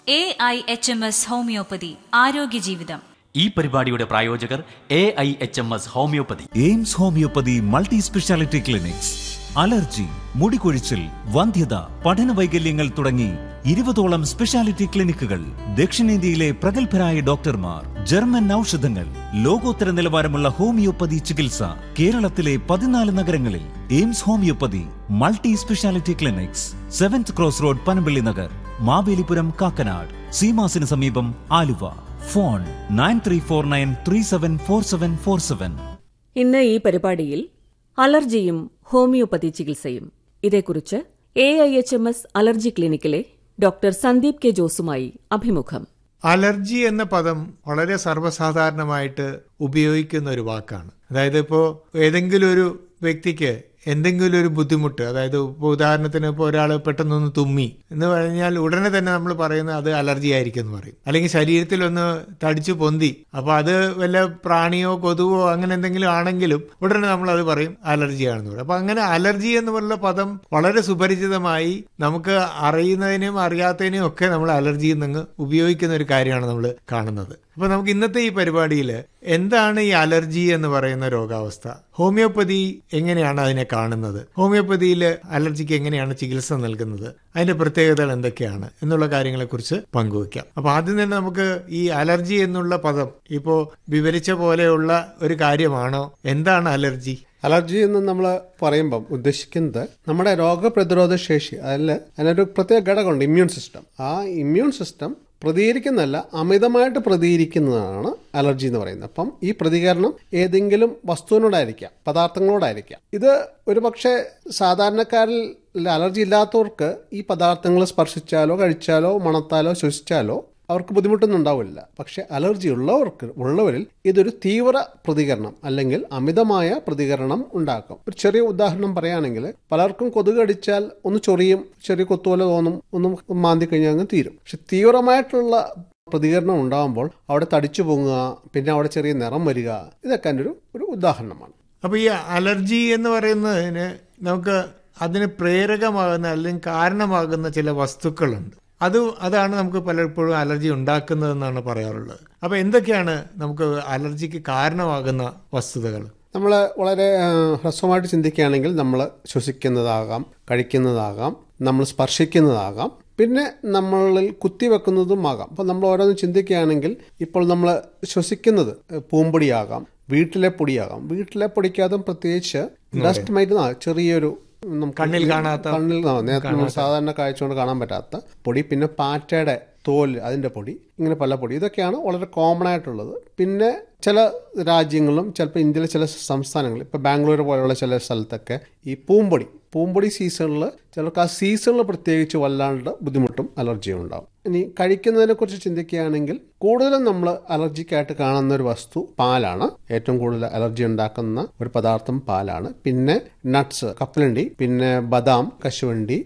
A I H M S homoeopathy ആരോഗ്യ ജീവിതം ഈ പരിപാടിയുടെ പ്രായോജകർ A I H M S homoeopathy AIMS homoeopathy multi speciality clinics allergy മുടികൊഴിച്ചിൽ വന്ധ്യത പഠന വൈകല്യങ്ങൾ തുടങ്ങി ഇരുപതോളം സ്പെഷ്യാലിറ്റി ക്ലിനിക്കുകൾ ദക്ഷിണേന്ത്യയിലെ പ്രഗത്ഭരായ ഡോക്ടർമാർ ജർമ്മൻ ഔഷധങ്ങൾ ലോകോത്തര നിലവാരമുള്ള ഹോമിയോപ്പതി ചികിത്സ കേരളത്തിലെ പതിനാല് നഗരങ്ങളിൽ AIMS homoeopathy multi speciality clinics seventh cross road Panampilly Nagar Mavelipuram Kakkanad സീമാസിന് സമീപം Aluva phone nine three four nine three seven four seven four seven ഇന്ന് ഈ പരിപാടിയിൽ അലർജിയും ഹോമിയോപ്പതി ചികിത്സയും ഇതേക്കുറിച്ച് A I H M S allergy ക്ലിനിക്കിലെ ഡോക്ടർ സന്ദീപ് കെ ജോസുമായി അഭിമുഖം അലർജി എന്ന പദം വളരെ സർവ്വസാധാരണമായിട്ട് ഉപയോഗിക്കുന്ന ഒരു വാക്കാണ് അതായത് ഇപ്പോൾ ഏതെങ്കിലും ഒരു വ്യക്തിക്ക് എന്തെങ്കിലും ഒരു ബുദ്ധിമുട്ട് അതായത് ഇപ്പോൾ ഉദാഹരണത്തിന് ഇപ്പോൾ ഒരാൾ പെട്ടെന്നൊന്ന് തുമ്മി എന്ന് പറഞ്ഞാൽ ഉടനെ തന്നെ നമ്മൾ പറയുന്നത് അത് അലർജി ആയിരിക്കും എന്ന് പറയും അല്ലെങ്കിൽ ശരീരത്തിൽ ഒന്ന് തടിച്ചു പൊന്തി അപ്പോൾ അത് വല്ല പ്രാണിയോ കൊതുവോ അങ്ങനെ എന്തെങ്കിലും ആണെങ്കിലും ഉടനെ നമ്മൾ അത് പറയും അലർജിയാണെന്ന് പറയും അപ്പോൾ അങ്ങനെ അലർജി എന്ന് പറയുന്ന പദം വളരെ സുപരിചിതമായി നമുക്ക് അറിയുന്നതിനും അറിയാത്തതിനും ഒക്കെ നമ്മൾ അലർജി എന്നങ്ങ് ഉപയോഗിക്കുന്ന ഒരു കാര്യമാണ് നമ്മൾ കാണുന്നത് അപ്പോൾ നമുക്ക് ഇന്നത്തെ ഈ പരിപാടിയിൽ എന്താണ് ഈ അലർജി എന്ന് പറയുന്ന രോഗാവസ്ഥ ഹോമിയോപ്പതി എങ്ങനെയാണ് അതിനെ കാണുന്നത് ഹോമിയോപ്പതിയിൽ അലർജിക്ക് എങ്ങനെയാണ് ചികിത്സ നൽകുന്നത് അതിന്റെ പ്രത്യേകതകൾ എന്തൊക്കെയാണ് എന്നുള്ള കാര്യങ്ങളെക്കുറിച്ച് പങ്കുവയ്ക്കാം അപ്പൊ ആദ്യം തന്നെ നമുക്ക് ഈ അലർജി എന്നുള്ള പദം ഇപ്പോ വിവരിച്ച പോലെയുള്ള ഒരു കാര്യമാണോ എന്താണ് അലർജി അലർജി എന്ന് നമ്മൾ പറയുമ്പം ഉദ്ദേശിക്കുന്നത് നമ്മുടെ രോഗപ്രതിരോധ ശേഷി അതിൽ അതിനൊരു പ്രത്യേക ഘടകമുണ്ട് ഇമ്മ്യൂൺ സിസ്റ്റം ആ ഇമ്മ്യൂൺ സിസ്റ്റം പ്രതികരിക്കുന്നതല്ല അമിതമായിട്ട് പ്രതികരിക്കുന്നതാണ് അലർജി എന്ന് പറയുന്നത് അപ്പം ഈ പ്രതികരണം ഏതെങ്കിലും വസ്തുവിനോടായിരിക്കാം പദാർത്ഥങ്ങളോടായിരിക്കാം ഇത് ഒരുപക്ഷെ സാധാരണക്കാരിൽ അലർജി ഇല്ലാത്തവർക്ക് ഈ പദാർത്ഥങ്ങൾ സ്പർശിച്ചാലോ കഴിച്ചാലോ മണത്താലോ ശ്വസിച്ചാലോ അവർക്ക് ബുദ്ധിമുട്ടൊന്നും ഉണ്ടാവില്ല പക്ഷെ അലർജി ഉള്ളവർക്ക് ഉള്ളവരിൽ ഇതൊരു തീവ്ര പ്രതികരണം അല്ലെങ്കിൽ അമിതമായ പ്രതികരണം ഉണ്ടാക്കും ഒരു ചെറിയ ഉദാഹരണം പറയുകയാണെങ്കിൽ പലർക്കും കൊതുക് അടിച്ചാൽ ഒന്ന് ചൊറിയും ചെറിയ കൊത്തുപോലെ തോന്നും ഒന്ന് മാന്തി കഴിഞ്ഞാൽ അങ്ങ് തീരും പക്ഷെ തീവ്രമായിട്ടുള്ള പ്രതികരണം ഉണ്ടാകുമ്പോൾ അവിടെ തടിച്ചു പൊങ്ങുക പിന്നെ അവിടെ ചെറിയ നിറം വരിക ഇതൊക്കെ എൻ്റെ ഒരു ഒരു ഉദാഹരണമാണ് അപ്പൊ ഈ അലർജി എന്ന് പറയുന്നതിന് നമുക്ക് അതിന് പ്രേരകമാകുന്ന അല്ലെങ്കിൽ കാരണമാകുന്ന ചില വസ്തുക്കളുണ്ട് അത് അതാണ് നമുക്ക് പലപ്പോഴും അലർജി ഉണ്ടാക്കുന്നതെന്നാണ് പറയാറുള്ളത് അപ്പൊ എന്തൊക്കെയാണ് നമുക്ക് അലർജിക്ക് കാരണമാകുന്ന വസ്തുതകൾ നമ്മൾ വളരെ ആ, ഹ്രസ്വമായിട്ട് ചിന്തിക്കുകയാണെങ്കിൽ നമ്മൾ ശ്വസിക്കുന്നതാകാം കഴിക്കുന്നതാകാം നമ്മൾ സ്പർശിക്കുന്നതാകാം പിന്നെ നമ്മളിൽ കുത്തിവെക്കുന്നതും ആകാം അപ്പം നമ്മൾ ഓരോന്ന് ചിന്തിക്കുകയാണെങ്കിൽ ഇപ്പോൾ നമ്മൾ ശ്വസിക്കുന്നത് പൂമ്പൊടിയാകാം വീട്ടിലെ പൊടിയാകാം വീട്ടിലെ പൊടിക്കാതും പ്രത്യേകിച്ച് ഡസ്റ്റ് മൈറ്റ് ആ, ചെറിയൊരു നമുക്ക് കണ്ണിൽ കാണാത്ത കണ്ണിൽ ആ, നേരത്തെ നമ്മൾ സാധാരണ കാഴ്ച കൊണ്ട് കാണാൻ പറ്റാത്ത പൊടി പിന്നെ പാറ്റയുടെ തോൽ അതിന്റെ പൊടി ഇങ്ങനെ പല പൊടി ഇതൊക്കെയാണ് വളരെ കോമൺ ആയിട്ടുള്ളത് പിന്നെ ചില രാജ്യങ്ങളിലും ചിലപ്പോൾ ഇന്ത്യയിലെ ചില സംസ്ഥാനങ്ങളിൽ ഇപ്പോൾ ബാംഗ്ലൂർ പോലെയുള്ള ചില സ്ഥലത്തൊക്കെ ഈ പൂമ്പൊടി പൂമ്പൊടി സീസണിൽ ചിലർക്ക് ആ സീസണിൽ പ്രത്യേകിച്ച് വല്ലാണ്ട് ബുദ്ധിമുട്ടും അലർജിയും ഉണ്ടാവും ഇനി കഴിക്കുന്നതിനെ കുറിച്ച് ചിന്തിക്കുകയാണെങ്കിൽ കൂടുതലും നമ്മൾ അലർജിക്കായിട്ട് കാണുന്ന ഒരു വസ്തു പാലാണ് ഏറ്റവും കൂടുതൽ അലർജി ഉണ്ടാക്കുന്ന ഒരു പദാർത്ഥം പാലാണ് പിന്നെ നട്ട്സ് കപ്പലണ്ടി പിന്നെ ബദാം കശുവണ്ടി